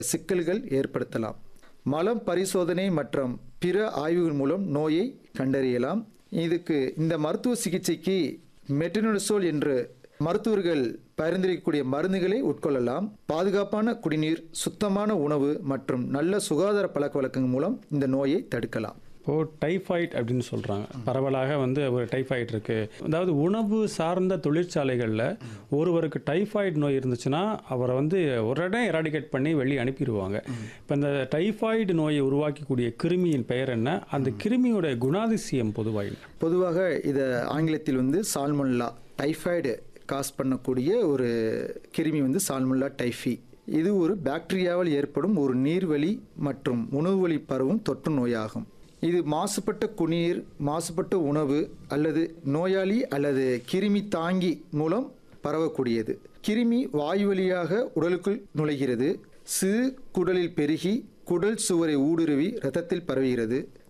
சிக்கல்கள் ஏற்படுத்தலாம் மலம் பரிசோதனை மற்றும் பிற ஆய்வுகள் மூலம் நோயை கண்டறியலாம் இதுக்கு இந்த மருத்துவ சிகிச்சைக்கு மெட்டனோசோல் என்று மருத்துவர்கள் பரிந்துரைக்கக்கூடிய மருந்துகளை உட்கொள்ளலாம் பாதுகாப்பான குடிநீர் சுத்தமான உணவு மற்றும் நல்ல சுகாதார பழக்க வழக்கங்கள் மூலம் இந்த நோயை தடுக்கலாம் இப்போது டைஃபாய்டு அப்படின்னு சொல்கிறாங்க பரவலாக வந்து ஒரு டைஃபாய்டு இருக்குது அதாவது உணவு சார்ந்த தொழிற்சாலைகளில் ஒருவருக்கு டைஃபாய்டு நோய் இருந்துச்சுன்னா அவரை வந்து உடனே எராடிகேட் பண்ணி வெளியே அனுப்பிடுவாங்க இப்போ இந்த டைஃபாய்டு நோயை உருவாக்கக்கூடிய கிருமியின் பெயர் என்ன அந்த கிருமியோட குணாதிசயம் பொதுவாக என்ன? பொதுவாக இதை ஆங்கிலத்தில் வந்து சால்மொல்லா டைஃபாய்டு காஸ் பண்ணக்கூடிய ஒரு கிருமி வந்து சால்முல்லா டைஃபி இது ஒரு பாக்டீரியாவால் ஏற்படும் ஒரு நீர்வழி மற்றும் உணவு வழி பரவும் தொற்று நோயாகும் இது மாசுபட்ட குடிநீர் மாசுபட்ட உணவு அல்லது நோயாளி அல்லது கிருமி தாங்கி மூலம் பரவக்கூடியது கிருமி வாயு வழியாக உடலுக்குள் நுழைகிறது சிறு குடலில் பெருகி குடல் சுவரை ஊடுருவி இரத்தத்தில் பரவுகிறது